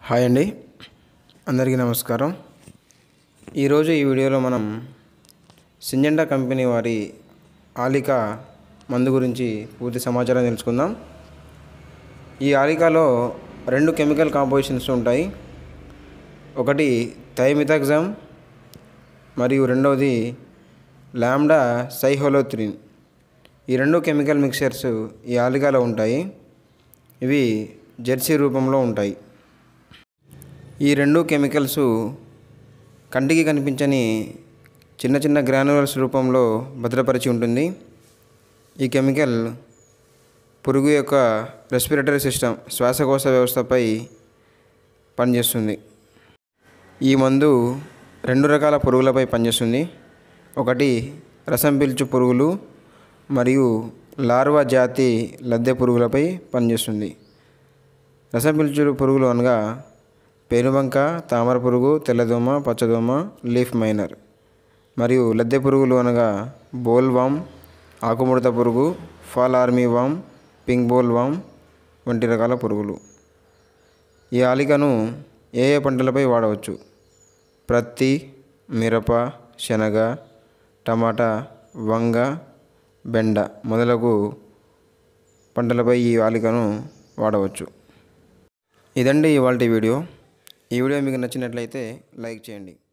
hi అండి అందరికీ నమస్కారం ఈరోజు ఈ వీడియోలో మనం సింజెండా కంపెనీ వారి ఆలికా మందు గురించి పూర్తి సమాచారం తెలుసుకుందాం ఈ ఆలికాలో రెండు కెమికల్ కాంపోజిషన్స్ ఉంటాయి ఒకటి థైమిథాక్సమ్ మరియు రెండవది లామ్డా సైహోలోత్రిన్ ఈ రెండు కెమికల్ మిక్చర్స్ ఈ ఆలికాలో ఉంటాయి ఇవి జెర్సీ రూపంలో ఉంటాయి ఈ రెండు కెమికల్స్ కంటికి కనిపించని చిన్న చిన్న గ్రానువల్స్ రూపంలో భద్రపరిచి ఉంటుంది ఈ కెమికల్ పురుగు యొక్క రెస్పిరేటరీ సిస్టమ్ శ్వాసకోశ వ్యవస్థపై పనిచేస్తుంది ఈ మందు రెండు రకాల పురుగులపై పనిచేస్తుంది ఒకటి రసం పీల్చు పురుగులు మరియు లార్వా జాతి లద్దె పురుగులపై పనిచేస్తుంది రసం పీల్చు పురుగులు అనగా పేనుబంక తామర పురుగు తెల్లదోమ పచ్చదోమ లీఫ్ మైనర్ మరియు లద్దె పురుగులు అనగా బోల్ వామ్ ఆకుముడత పురుగు fall army worm pink boll worm వంటి రకాల పురుగులు ఈ ఆలికను ఏ ఏ పంటలపై వాడవచ్చు ప్రత్తి మిరప శనగ టమాటా వంగ బెండ మొదలగు పంటలపై ఈ ఆలికను వాడవచ్చు ఇదండి ఇవాళ వీడియో ఈ వీడియో మీకు నచ్చినట్లయితే లైక్ చేయండి